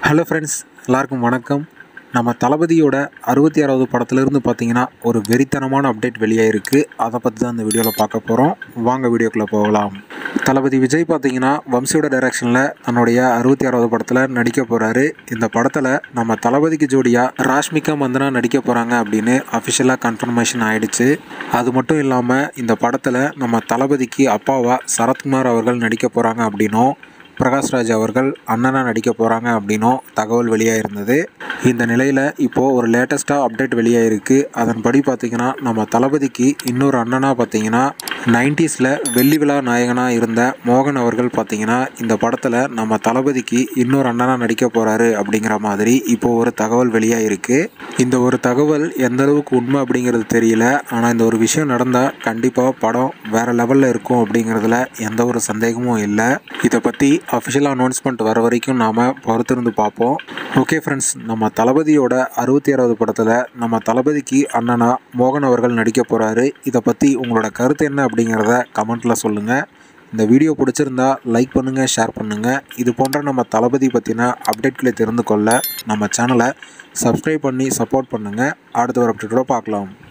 hello friends எல்லாருக்கும் வணக்கம் நம்ம தளபதியோட அறுபத்தி ஆறாவது படத்துலேருந்து பார்த்தீங்கன்னா ஒரு வெறித்தனமான அப்டேட் வெளியாயிருக்கு அதை பற்றி தான் இந்த வீடியோவில் பார்க்க போகிறோம் வாங்க வீடியோக்குள்ளே போகலாம் தளபதி விஜய் பார்த்தீங்கன்னா வம்சியோட டைரக்ஷனில் தன்னுடைய அறுபத்தி ஆறாவது படத்தில் நடிக்க போகிறாரு இந்த படத்தில் நம்ம தளபதிக்கு ஜோடியாக ராஷ்மிகா மந்தனா நடிக்க போகிறாங்க அப்படின்னு அஃபிஷியலாக கன்ஃபர்மேஷன் ஆயிடுச்சு அது மட்டும் இல்லாமல் இந்த படத்தில் நம்ம தளபதிக்கு அப்பாவா சரத்குமார் அவர்கள் நடிக்க போகிறாங்க அப்படின்னும் பிரகாஷ்ராஜ் அவர்கள் அண்ணனாக நடிக்க போகிறாங்க அப்படின்னும் தகவல் வெளியாயிருந்தது இந்த நிலையில் இப்போது ஒரு லேட்டஸ்ட்டாக அப்டேட் வெளியாயிருக்கு அதன்படி பார்த்திங்கன்னா நம்ம தளபதிக்கு இன்னொரு அண்ணனாக பார்த்தீங்கன்னா நைன்டிஸில் வெள்ளி விழா நாயகனாக இருந்த மோகன் அவர்கள் பார்த்தீங்கன்னா இந்த படத்தில் நம்ம தளபதிக்கு இன்னொரு அண்ணனாக நடிக்க போகிறாரு அப்படிங்கிற மாதிரி இப்போது ஒரு தகவல் வெளியாயிருக்கு இந்த ஒரு தகவல் எந்த அளவுக்கு உண்மை அப்படிங்கிறது தெரியல ஆனால் இந்த ஒரு விஷயம் நடந்தால் கண்டிப்பாக படம் வேறு லெவலில் இருக்கும் அப்படிங்கிறதுல எந்த ஒரு சந்தேகமும் இல்லை இதை பற்றி அஃபிஷியல் அனௌன்ஸ்மெண்ட் வர வரைக்கும் நாம் பொறுத்திருந்து பார்ப்போம் ஓகே ஃப்ரெண்ட்ஸ் நம்ம தளபதியோட அறுபத்தி ஆறாவது படத்தில் நம்ம தளபதிக்கு அண்ணனா மோகன் அவர்கள் நடிக்க போகிறாரு இதை பற்றி உங்களோட கருத்து என்ன அப்படிங்கிறத கமெண்ட்டில் சொல்லுங்கள் இந்த வீடியோ பிடிச்சிருந்தா லைக் பண்ணுங்கள் ஷேர் பண்ணுங்கள் இது போன்ற நம்ம தளபதி பற்றின அப்டேட்களை தெரிந்து கொள்ள நம்ம சேனலை சப்ஸ்கிரைப் பண்ணி சப்போர்ட் பண்ணுங்கள் அடுத்த ஒரு அப்டேட்டோட பார்க்கலாம்